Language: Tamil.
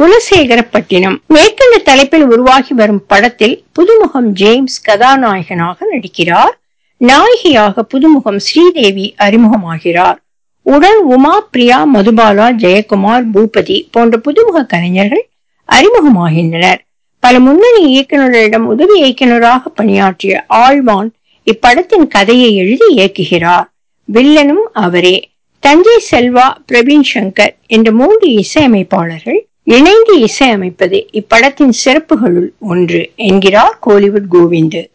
குலசேகரப்பட்டினம் மேற்கண்ட தலைப்பில் உருவாகி வரும் படத்தில் புதுமுகம் ஜேம்ஸ் கதாநாயகனாக நடிக்கிறார் நாயகியாக புதுமுகம் ஸ்ரீதேவி அறிமுகமாகிறார் உடன் உமா பிரியா மதுபாலா ஜெயக்குமார் பூபதி போன்ற புதுமுக கலைஞர்கள் அறிமுகமாகின்றனர் பல முன்னணி இயக்குநர்களிடம் உதவி இயக்குநராக பணியாற்றிய ஆழ்வான் இப்படத்தின் கதையை எழுதி இயக்குகிறார் வில்லனும் அவரே தஞ்சை செல்வா பிரவீன் சங்கர் என்ற மூன்று இசையமைப்பாளர்கள் இணைந்து இசையமைப்பது இப்படத்தின் சிறப்புகளுள் ஒன்று என்கிறார் கோலிவுட் கோவிந்து